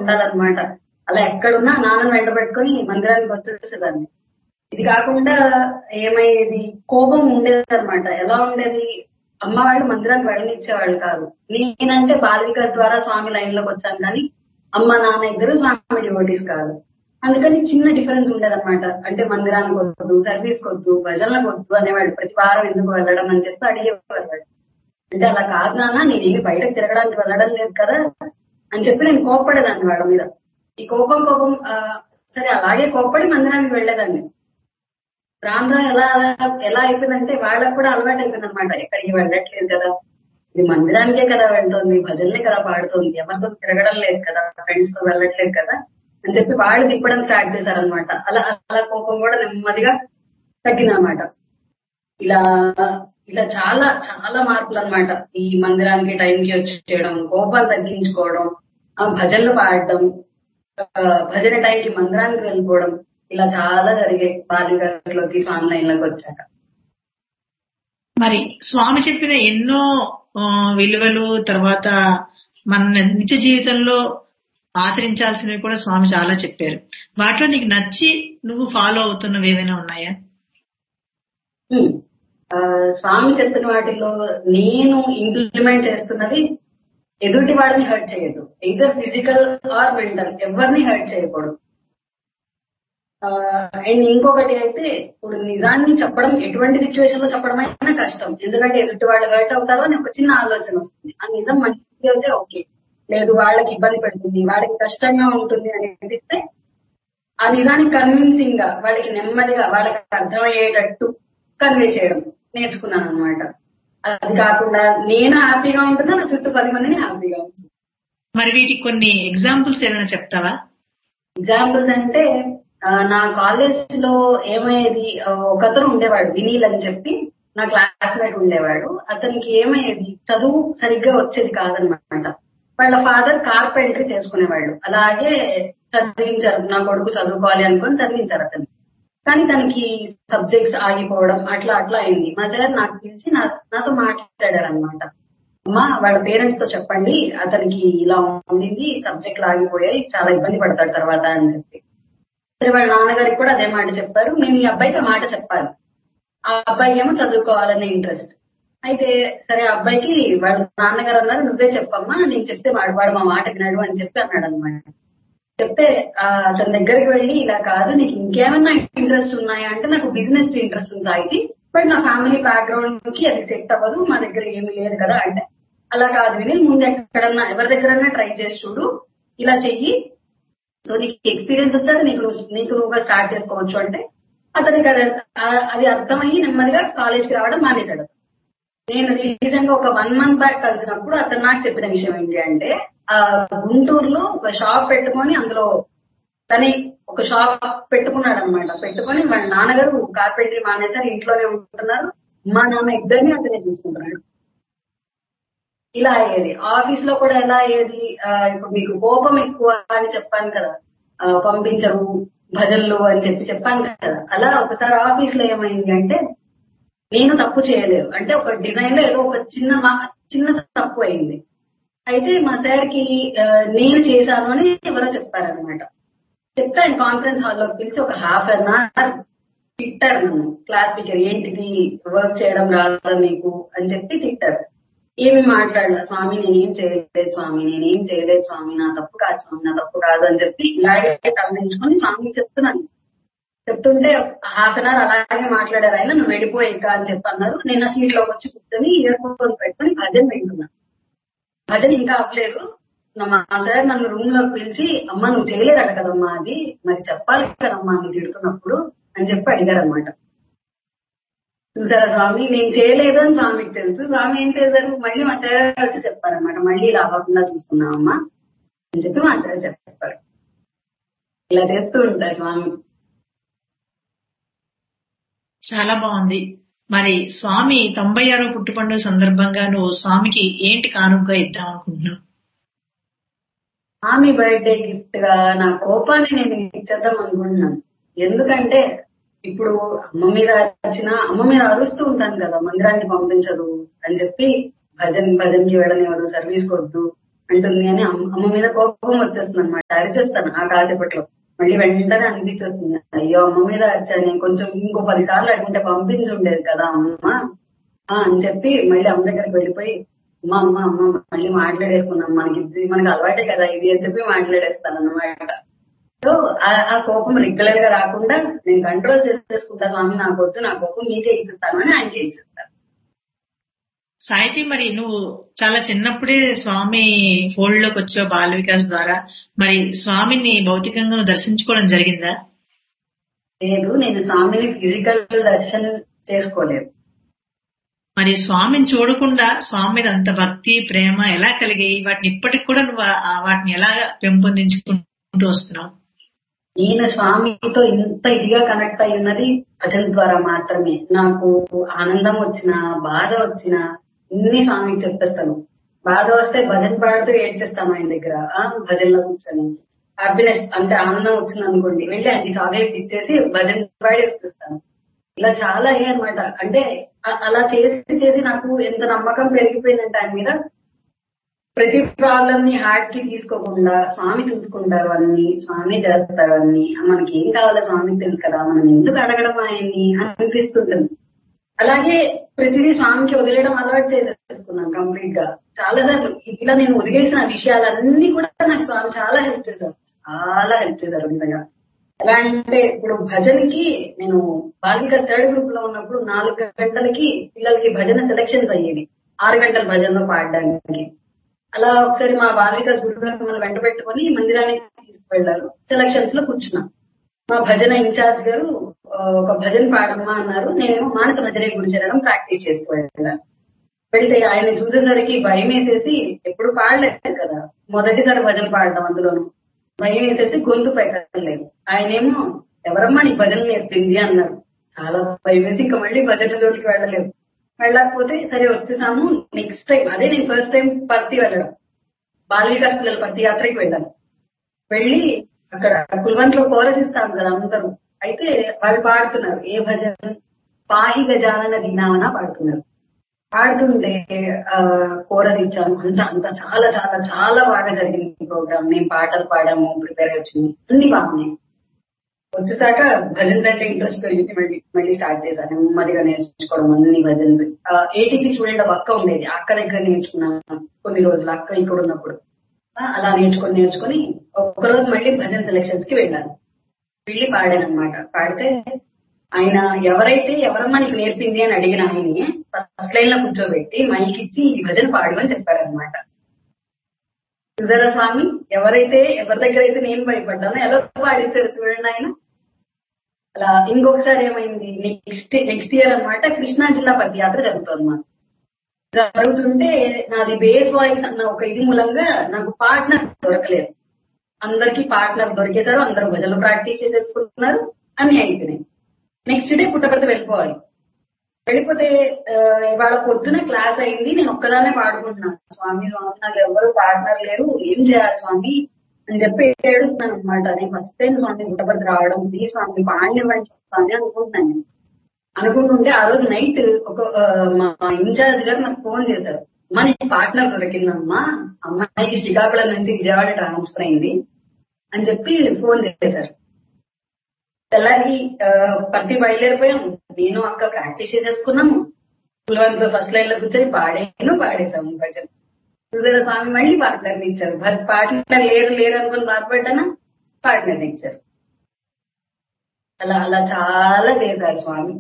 ఉండాలన్నమాట అలా ఎక్కడున్నా నాన్న వెంట పెట్టుకుని మందిరానికి వచ్చేసేదాన్ని ఇది కాకుండా ఏమయ్యేది కోపం ఉండేది అనమాట ఎలా ఉండేది అమ్మ వాళ్ళు మందిరానికి వెళ్ళనిచ్చేవాళ్ళు కాదు నేనంటే బాలిక ద్వారా స్వామి లైన్ లోకి వచ్చాను కానీ అమ్మ నాన్న ఇద్దరు స్వామి డివోటీస్ కాదు అందుకని చిన్న డిఫరెన్స్ ఉండేదన్నమాట అంటే మందిరానికి వద్దు సర్వీస్ వద్దు భజనలకు వద్దు అనేవాడు ప్రతి వారం ఎందుకు వెళ్ళడం అని చెప్పి అడిగేవాడు వాడు. అంటే అలా కాదు నాన్న నేనేమి బయటకు తిరగడానికి వెళ్ళడం లేదు కదా అని చెప్పి నేను కోప్పడేదాన్ని వాళ్ళ మీద ఈ కోపం కోపం ఆ, సరే అలాగే కోప్పడి మందిరానికి వెళ్ళేదాన్ని రాను రాను ఎలా ఎలా- ఎలా అయిపోయిందంటే వాళ్ళకు కూడా అలవాటు అయిపోయింది అనమాట ఎక్కడికి వెళ్ళట్లేదు కదా ఇది మందిరానికే కదా వెళ్తుంది భజనలే కదా పాడుతుంది ఎవరితో తిరగడం లేదు కదా ఫ్రెండ్స్ తో వెళ్ళట్లేదు కదా అని చెప్పి వాళ్ళు తిప్పడం స్టార్ట్ చేశారనమాట అలా అలా కోపం కూడా నెమ్మదిగా తగ్గిందనమాట ఇలా ఇలా చాలా చాలా మార్పులు అన్నమాట ఈ మందిరానికి టైంకి వచ్చి చేయడం కోపాలు తగ్గించుకోవడం ఆ భజనలు పాడడం ఆ, భజన టైంకి మందిరానికి వెళ్ళిపోవడం ఇలా చాలా జరిగాయి బాలికలోకి స్వామి లైన్లోకి వచ్చాక మరి స్వామి చెప్పిన ఎన్నో ఆ, విలువలు తర్వాత మన నిత్య జీవితంలో ఆచరించాల్సినవి కూడా స్వామి చాలా చెప్పారు వాటిలో నీకు నచ్చి నువ్వు ఫాలో అవుతున్నవి ఏమైనా ఉన్నాయా ఉమ్. ఆ, స్వామి చెప్పిన వాటిలో నేను ఇంప్లిమెంట్ చేస్తున్నది ఎదుటి వాడిని హర్ట్ చేయొద్దు ఇదర్ ఫిజికల్ ఆర్ మెంటల్ ఎవరిని హర్ట్ చేయకూడదు అండ్ ఇంకొకటి అయితే ఇప్పుడు నిజాన్ని చెప్పడం ఎటువంటి సిచ్యువేషన్ లో చెప్పడం అయినా కష్టం ఎందుకంటే ఎదుటి వాళ్ళు హర్ట్ అవుతారో అని ఒక చిన్న ఆలోచన వస్తుంది ఆ నిజం మంచిది అయితే ఓకే లేదు వాళ్ళకి ఇబ్బంది పెడుతుంది వాళ్ళకి కష్టంగా ఉంటుంది అని అనిపిస్తే ఆ నిజాన్ని కన్విన్సింగ్ గా వాళ్ళకి నెమ్మదిగా వాళ్ళకి అర్థమయ్యేటట్టు కన్వే చేయడం నేర్చుకున్నాను అనమాట అది కాకుండా నేను హ్యాపీగా ఉంటున్నా నా చుట్టూ పది మందిని హ్యాపీగా ఉంటుంది మరి వీటికి కొన్ని ఎగ్జాంపుల్స్ ఏమైనా చెప్తావా ఎగ్జాంపుల్స్ అంటే ఆ, నా కాలేజ్ లో ఏమయ్యేది ఆ, ఒకతను ఉండేవాడు వినీల్ అని చెప్పి నా క్లాస్మేట్ ఉండేవాడు అతనికి ఏమయ్యేది చదువు సరిగ్గా వచ్చేది కాదనమాట వాళ్ళ ఫాదర్ కార్పెంటరీ చేసుకునేవాళ్ళు అలాగే చదివించారు నా కొడుకు చదువుకోవాలి అనుకొని చదివించారు అతన్ని కానీ తనకి సబ్జెక్ట్స్ ఆగిపోవడం అట్లా అట్లా అయింది మా సార్ నాకు పిలిచి నా- నాతో మాట్లాడారు అనమాట అమ్మా వాళ్ళ పేరెంట్స్ తో చెప్పండి అతనికి ఇలా ఉండింది సబ్జెక్టులు ఆగిపోయాయి చాలా ఇబ్బంది పడతాడు తర్వాత అని చెప్పి సరే వాళ్ళ నాన్నగారికి కూడా అదే మాట చెప్పారు మేము ఈ అబ్బాయికి ఆ మాట చెప్పాలి ఆ అబ్బాయి ఏమో చదువుకోవాలనే ఇంట్రెస్ట్ అయితే సరే ఆ అబ్బాయికి వాళ్ళ నాన్నగారు అన్నారు నువ్వే చెప్పమ్మా నేను చెప్తే వాడు వాడు మా మాట వినాడు అని చెప్పి అన్నాడు అనమాట చెప్తే ఆ, అతని దగ్గరికి వెళ్ళి ఇలా కాదు నీకు ఇంకేమన్నా ఇంట్రెస్ట్ ఉన్నాయా అంటే నాకు బిజినెస్ ఇంట్రెస్ట్ ఉంది సాయికి బట్ నా ఫ్యామిలీ బ్యాక్గ్రౌండ్ కి అది సెట్ అవ్వదు మా దగ్గర ఏమీ లేదు కదా అంటే అలా కాదు విని ముందు ఎక్కడన్నా ఎవరి దగ్గరన్నా ట్రై చేసి చూడు ఇలా చెయ్యి సో నీకు ఎక్స్పీరియన్స్ వచ్చాక నీకు నువ్వు- నీకు నువ్వుగా స్టార్ట్ చేసుకోవచ్చు అంటే అతనికి అది ఆ- అది అర్థమయ్యి నెమ్మదిగా కాలేజ్కి రావడం మానేశాడు నేను రీసెంట్ గా ఒక వన్ మంత్ బ్యాక్ కలిసినప్పుడు అతను నాకు చెప్పిన విషయం ఏంటి అంటే ఆ గుంటూరులో ఒక షాప్ పెట్టుకొని అందులో తని ఒక షాప్ పెట్టుకున్నాడు అనమాట పెట్టుకొని వాళ్ళ నాన్నగారు కార్పెంటరీ మానేశారు ఇంట్లోనే ఉంటున్నారు మా నాన్న ఇద్దరిని అతనే చూసుకుంటున్నాడు ఇలా అయ్యేది ఆఫీస్ లో కూడా ఎలా అయ్యేది ఆ, ఇప్పుడు మీకు కోపం ఎక్కువ అని చెప్పాను కదా ఆ, పంపించరు భజనలు అని చెప్పి చెప్పాను కదా అలా ఒకసారి ఆఫీస్ లో ఏమైంది అంటే నేను తప్పు చేయలేదు అంటే ఒక డిజైన్ లో ఏదో ఒక చిన్న మా- చిన్న తప్పు అయింది అయితే మా సార్ కి ఆ, నేను చేశాను అని ఎవరో చెప్పారనమాట చెప్తే ఆయన కాన్ఫరెన్స్ హాల్ లోకి పిలిచి ఒక హాఫ్ అన్ అవర్ తిట్టారు నన్ను క్లాస్ స్పీకర్ ఏంటిది వర్క్ చేయడం రాదా మీకు అని చెప్పి తిట్టారు ఏమి మాట్లాడలే స్వామి నేనేం చేయలేదు స్వామి నేనేం చేయలేదు స్వామి నా తప్పు కాదు స్వామి నా తప్పు కాదు అని చెప్పి ఇలాగే తరలించుకొని స్వామికి చెప్తున్నాను చెప్తుంటే హాఫ్ అన్ అవర్ అలాగే మాట్లాడారు ఆయన నువ్వు వెళ్ళిపోయి ఇక అని చెప్పి అన్నారు నేను ఆ సీట్ లోకి వచ్చి కూర్చొని ఇయర్ ఫోన్ పెట్టుకొని భజన వింటున్నాను భజన ఇంకా అవ్వలేదు నా మా సార్ నన్ను రూమ్ లోకి పిలిచి అమ్మ నువ్వు చేయలేదట కదమ్మా అది మరి చెప్పాలి కదమ్మా నువ్వు తిడుతున్నప్పుడు అని చెప్పి అడిగారు అనమాట చూసారా స్వామి నేను చేయలేదు అని స్వామికి తెలుసు స్వామి ఏం చేశారు మళ్ళీ మా సార్ వచ్చి చెప్పారనమాట మళ్ళీ ఇలా అవ్వకుండా చూసుకున్నామమ్మా అని చెప్పి మా సార్ చెప్పారు ఇలా చేస్తూ ఉంటారు స్వామి చాలా బాగుంది మరి స్వామి తొంభై ఆరో పుట్టుపండుగ సందర్భంగా నువ్వు స్వామికి ఏంటి కానుకగా ఇద్దాం అనుకుంటున్నావు స్వామి బర్త్డే గిఫ్ట్ గా నా కోపాన్ని నేను ఇచ్చేద్దాం అనుకుంటున్నాను ఎందుకంటే ఇప్పుడు అమ్మ మీద వచ్చిన అమ్మ మీద అరుస్తూ ఉంటాను కదా మందిరానికి పంపించదు అని చెప్పి భజన్ భజన్కి వెళ్ళనివ్వదు సర్వీస్ వద్దు అంటుంది అని అమ్మ అమ్మ మీద కోపం వచ్చేస్తుంది అనమాట అరిచేస్తాను ఆ కాసేపట్లో మళ్ళీ వెంటనే అనిపించేస్తుంది అయ్యో అమ్మ మీద వచ్చాను నేను కొంచెం ఇంకో పది సార్లు అడుగుంటే పంపించి ఉండేది కదా అమ్మ ఆ అని చెప్పి మళ్ళీ అమ్మ దగ్గరికి వెళ్ళిపోయి అమ్మ అమ్మ అమ్మ మళ్ళీ మాట్లాడేసుకున్నాం మనకి ఇది మనకి అలవాటే కదా ఇది అని చెప్పి మాట్లాడేస్తాను అన్నమాట సో ఆ- ఆ కోపం రెగ్యులర్ గా రాకుండా నేను కంట్రోల్ చేసేసుకుంటా స్వామి నాకు వద్దు నా కోపం మీకే ఇచ్చిస్తాను అని ఆయనకి ఇచ్చిస్తాను సాహితి మరి నువ్వు చాలా చిన్నప్పుడే స్వామి ఫోల్డ్ లోకి వచ్చావు బాల వికాస్ ద్వారా మరి స్వామిని భౌతికంగా నువ్వు దర్శించుకోవడం జరిగిందా లేదు నేను స్వామిని ఫిజికల్ దర్శనం చేసుకోలేదు మరి స్వామిని చూడకుండా స్వామి మీద అంత భక్తి ప్రేమ ఎలా కలిగాయి వాటిని ఇప్పటికి కూడా నువ్వు ఆ- ఆ వాటిని ఎలా పెంపొందించుకుంటూ వస్తున్నావు నేను స్వామితో ఇంత ఇదిగా కనెక్ట్ అయి ఉన్నది భజన ద్వారా మాత్రమే నాకు ఆనందం వచ్చినా బాధ వచ్చినా అన్ని స్వామికి చెప్పేస్తాను బాధ వస్తే భజన పాడుతూ ఏడ్చేస్తాను ఆయన దగ్గర ఆ, భజనలో కూర్చొని హ్యాపీనెస్ అంటే ఆనందం వచ్చింది అనుకోండి వెళ్ళి ఆయనకి చాక్లెట్ ఇచ్చేసి భజన పాడి వచ్చేస్తాను ఇలా చాలా అయ్యాయి అనమాట అంటే అ- అలా చేసి చేసి నాకు ఎంత నమ్మకం పెరిగిపోయిందంటే ఆయన మీద ప్రతి ప్రాబ్లం ని హార్ట్ కి తీసుకోకుండా స్వామి చూసుకుంటారు అన్ని స్వామి చేస్తారు అన్ని మనకి ఏం కావాలో స్వామికి తెలుసు కదా మనం ఎందుకు అడగడం ఆయన్ని అనిపిస్తుంటుంది అలాగే ప్రతిదీ స్వామికి వదిలేయడం అలవాటు చేసేసుకున్నాను కంప్లీట్ గా చాలా సార్లు ఇలా నేను వదిలేసిన విషయాలన్నీ కూడా నాకు స్వామి చాలా హెల్ప్ చేశారు చాలా హెల్ప్ చేశారు నిజంగా ఎలా అంటే ఇప్పుడు భజనకి నేను బాలిక థర్డ్ గ్రూప్ లో ఉన్నప్పుడు నాలుగు గంటలకి పిల్లలకి భజన సెలక్షన్స్ అయ్యేవి ఆరు గంటల భజనలో పాడడానికి అలా ఒకసారి మా బాలిక గురుగారు మమ్మల్ని వెంట పెట్టుకొని మందిరానికి తీసుకువెళ్లారు సెలక్షన్స్ లో కూర్చున్నాం మా భజన ఇన్ఛార్జ్ గారు ఆ, ఒక భజన పాడమ్మా అన్నారు నేను మానస భజనే గురి చేరడం ప్రాక్టీస్ చేస్తూ వెళ్ళాను వెళ్తే ఆయన చూసేసరికి భయం వేసేసి ఎప్పుడు పాడలేదు కదా మొదటిసారి భజన పాడడం అందులోను భయం వేసేసి గొంతు పెట్టలేదు ఆయనేమో ఎవరమ్మా నీ భజన నేర్పింది అన్నారు చాలా భయం వేసి ఇంకా మళ్ళీ భజన జోలికి వెళ్ళలేదు వెళ్ళకపోతే సరే వచ్చేసాము నెక్స్ట్ టైం అదే నేను ఫస్ట్ టైం పర్తి వెళ్ళడం బాల వికాస్ పిల్లల పర్తి యాత్రకి వెళ్ళాను వెళ్ళి అక్కడ కుల్వంత్ లో కోరస్ ఇస్తాం కదా అందరూ అయితే వాళ్ళు పాడుతున్నారు ఏ భజన పాహి గజానన దినావన పాడుతున్నారు పాడుతుంటే ఆ కోరస్ ఇచ్చాము అంత అంత చాలా చాలా చాలా బాగా జరిగింది ప్రోగ్రామ్ మేము పాటలు పాడాము ప్రిపేర్ వచ్చింది అన్ని బాగున్నాయి వచ్చేసాక భజన్స్ అంటే ఇంట్రెస్ట్ పెరిగింది మళ్ళీ మళ్ళీ స్టార్ట్ చేశాను నెమ్మదిగా నేర్చుకోవడం అన్ని భజన్స్ ఏటీపీ స్టూడెంట్ ఒక అక్క ఉండేది అక్క దగ్గర నేర్చుకున్నాను కొన్ని రోజులు అక్క ఇక్కడ ఉన్నప్పుడు ఆ, అలా నేర్చుకొని నేర్చుకొని ఒక రోజు మళ్ళీ భజన సెలక్షన్స్ కి వెళ్ళాను వెళ్ళి పాడాను అనమాట పాడితే ఆయన ఎవరైతే ఎవరమ్మా నీకు నేర్పింది అని అడిగిన ఆయన్ని ఫస్ట్ లైన్ లో కూర్చోబెట్టి మైక్ ఇచ్చి ఈ భజన పాడు అని చెప్పారనమాట సుధర స్వామి ఎవరైతే ఎవరి దగ్గర అయితే నేను భయపడ్డానో ఎలా పాడించారు చూడండి ఆయన అలా ఇంకొకసారి ఏమైంది నెక్స్ట్ నెక్స్ట్ ఇయర్ అన్నమాట కృష్ణా జిల్లా పదయాత్ర జరుగుతుంది అన్నమాట జరుగుతుంటే నాది బేస్ వాయిస్ అన్న ఒక ఇది మూలంగా నాకు పార్ట్నర్ దొరకలేదు అందరికి పార్ట్నర్ దొరికేశారు అందరూ భజనలు ప్రాక్టీస్ చేసేసుకుంటున్నారు అన్ని అయిపోయినాయి నెక్స్ట్ డే పుట్టపర్తి వెళ్ళిపోవాలి వెళ్ళిపోతే ఆ, ఇవాళ పొద్దున క్లాస్ అయింది నేను ఒక్కదానే పాడుకుంటున్నాను స్వామి స్వామి నాకు ఎవరు పార్ట్నర్ లేరు ఏం చేయాలి స్వామి అని చెప్పి ఏడుస్తున్నాను అనమాట నేను ఫస్ట్ టైం స్వామి పుట్టపర్తి రావడం ప్లీజ్ స్వామి పాడినివ్వండి స్వామి అనుకుంటున్నాను నేను. అనుకుంటుంటే ఆ రోజు నైట్ ఒక ఆ, మా ఇన్ఛార్జ్ గారు నాకు ఫోన్ చేశారు అమ్మా నీ పార్ట్నర్ దొరికిందమ్మా అమ్మాయికి శ్రీకాకుళం నుంచి విజయవాడ ట్రాన్స్ఫర్ అయింది అని చెప్పి ఫోన్ చేశారు తెల్లారి ఆ, పత్తి బయలుదేరిపోయాం నేను అక్క ప్రాక్టీస్ చేసేసుకున్నాము కులవంతో ఫస్ట్ లైన్ లో కూర్చొని పాడాను పాడేశాము భజన సుధర స్వామి మళ్ళీ పార్ట్నర్ ఇచ్చారు భర్త పార్ట్నర్ లేరు లేరు అనుకుని బాధపడ్డానా పార్ట్నర్ ఇచ్చారు అలా అలా చాలా చేశారు స్వామి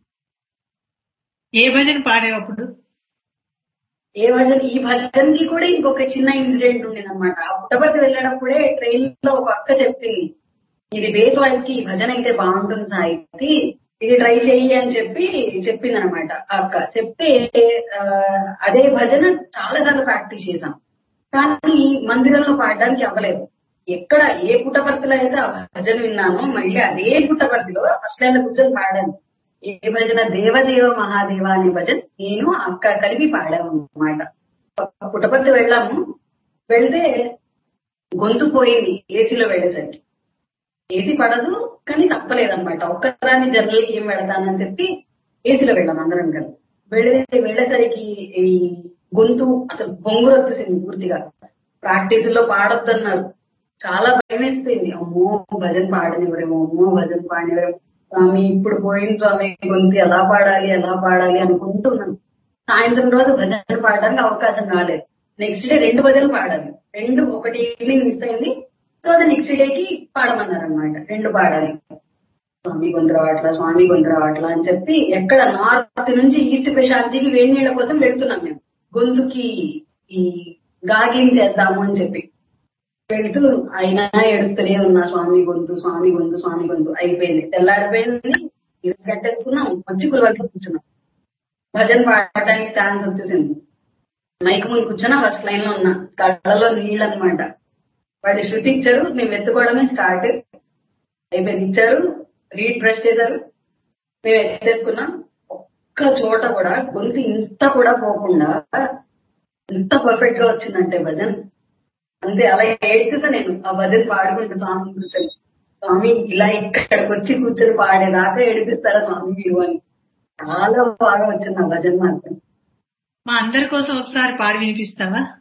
ఏ భజన పాడేవు అప్పుడు ఏ భజన ఈ భజనకి కూడా ఇంకొక చిన్న ఇన్సిడెంట్ ఉండేదన్నమాట ఆ పుట్టపర్తి వెళ్ళినప్పుడే ట్రైన్ లో ఒక అక్క చెప్పింది ఇది బేస్ వాయిస్ కి ఈ భజన అయితే బాగుంటుంది సాహితి ఇది ట్రై చెయ్యి అని చెప్పి చెప్పింది అనమాట ఆ అక్క చెప్తే ఆ, అదే భజన చాలా సార్లు ప్రాక్టీస్ చేశాం కానీ మందిరంలో పాడడానికి అవ్వలేదు ఎక్కడ ఏ పుట్టపర్తిలో అయితే ఆ భజన విన్నానో మళ్ళీ అదే పుట్టపర్తిలో ఫస్ట్ లైన్ లో కూర్చొని పాడాను ఏ భజన దేవదేవ మహాదేవ అనే భజన నేను అక్క కలిపి పాడాము అన్నమాట పుట్టపర్తి వెళ్ళాము వెళ్తే గొంతు పోయింది ఏసీలో వెళ్ళేసరికి ఏసీ పడదు కానీ తప్పలేదన్నమాట ఒక్కదాన్ని జనరల్ కి ఏం పెడతానని చెప్పి ఏసీలో వెళ్ళాం అందరం కలిసి వెళ్ళే వెళ్ళేసరికి ఈ గొంతు అసలు బొంగురు వచ్చేసింది పూర్తిగా ప్రాక్టీస్ లో పాడొద్దన్నారు చాలా భయం వేసిపోయింది అమ్మో భజన పాడనివ్వరేమో అమ్మో భజన పాడనివ్వరేమో స్వామి ఇప్పుడు పోయిన స్వామి గొంతు ఎలా పాడాలి ఎలా పాడాలి అనుకుంటున్నాను సాయంత్రం రోజు భజన పాడడానికి అవకాశం రాలేదు నెక్స్ట్ డే రెండు భజనలు పాడాలి రెండు ఒకటి ఈవినింగ్ మిస్ అయింది తర్వాత నెక్స్ట్ డేకి పాడమన్నారు అనమాట రెండు పాడాలి స్వామి గొంతు రావట్లా స్వామి గొంతు రావట్లా అని చెప్పి ఎక్కడ నార్త్ నుంచి ఈస్ట్ ప్రశాంతికి వేడి నీళ్ళ కోసం వెళ్తున్నాం మేము గొంతుకి ఈ గాగిలింగ్ చేద్దాము అని చెప్పి వెళ్తూ అయినా ఏడుస్తూనే ఉన్నా స్వామి గొంతు స్వామి గొంతు స్వామి గొంతు అయిపోయింది తెల్లారిపోయింది ఇది కట్టేసుకున్నాం మంచి కులవకి కూర్చున్నాం భజన పాడటానికి ఛాన్స్ వచ్చేసింది మైక్ ముందు కూర్చున్నా ఫస్ట్ లైన్ లో ఉన్నా కళ్ళలో నీళ్ళు అనమాట వాడి శృతి ఇచ్చారు మేము ఎత్తుకోవడమే స్టార్ట్ అయిపోయింది ఇచ్చారు రీడ్ బ్రష్ చేశారు మేము ఎత్తేసుకున్నాం ఒక్క చోట కూడా గొంతు ఇంత కూడా పోకుండా ఇంత పర్ఫెక్ట్ గా వచ్చిందంటే భజన్ అంతే అలా ఏడ్చేసా నేను ఆ భజన్ పాడుకుంటూ స్వామి కూర్చొని స్వామి ఇలా ఇక్కడికి వచ్చి కూర్చొని పాడేదాకా ఏడిపిస్తారా స్వామి మీరు అని చాలా బాగా వచ్చింది ఆ భజన్ మాత్రం మా అందరి కోసం ఒకసారి పాడి వినిపిస్తావా